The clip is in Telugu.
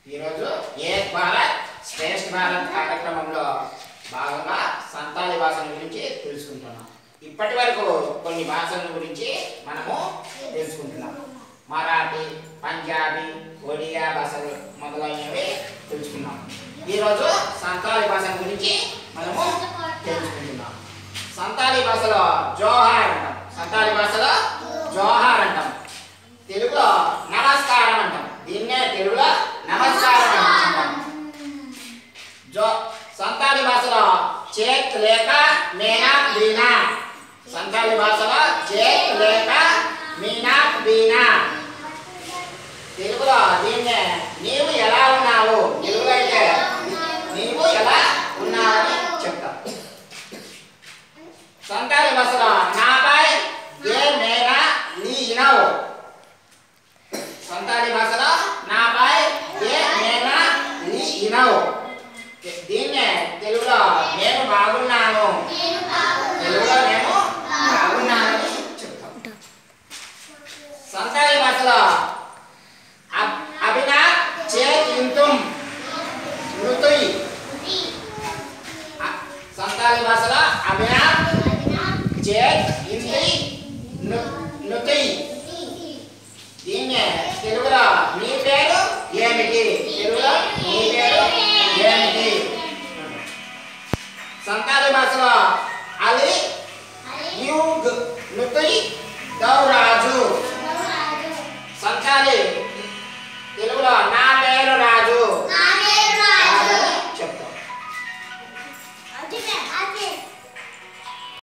ఈరోజు ఏక్ భారత్ శ్రేష్ఠ భారత్ కార్యక్రమంలో భాగంగా సంతాలి భాషల గురించి తెలుసుకుంటున్నాం ఇప్పటి వరకు కొన్ని భాషల గురించి మనము తెలుసుకుంటున్నాం మరాఠీ పంజాబీ ఒడియా భాషలు మొదలైనవి తెలుసుకున్నాం ఈరోజు సంతాలి భాష గురించి మనము తెలుసుకుంటున్నాం సంతాలి భాషలో జోహార్ అంటాం సంతాలి భాషలో జోహార్ అంటాం తెలుగులో నమస్కారం అంటాం దీన్నే తెలుగులో నమస్కారం అంటాం జో సంతాలి భాషలో చేత్ లేక మేనా బీనా సంతాలి భాషలో చేత్ లేక మీనా బీనా తెలుగులో దీన్నే నీవు ఎలా ఉన్నావు తెలుగులో అయితే నీవు ఎలా ఉన్నావు అని చెప్తాం సంతాలి భాషలో నాపై ఏ మేనా నీ ఇనవు సంతాలి భాషలో నాపై ఏ మేనా నీ ఇనవు దీన్నే తెలుగులో నేను బాగున్నాను తెలుగులో నేను బాగున్నానని చెప్తాం సంతాలి భాషలో అబ్- అభినా చేతింతుం మృతుయి అ- సంతాలి భాషలో అభినా చేత్ ఇంద్రి నుతుయి దీన్నే తెలుగులో నీ పేరు ఏమిటి తెలుగులో నీ పేరు ఏమిటి సంతాలి భాషలో అలి యుగ్ నుతుయి దౌరాజు సంతాలి తెలుగులో నా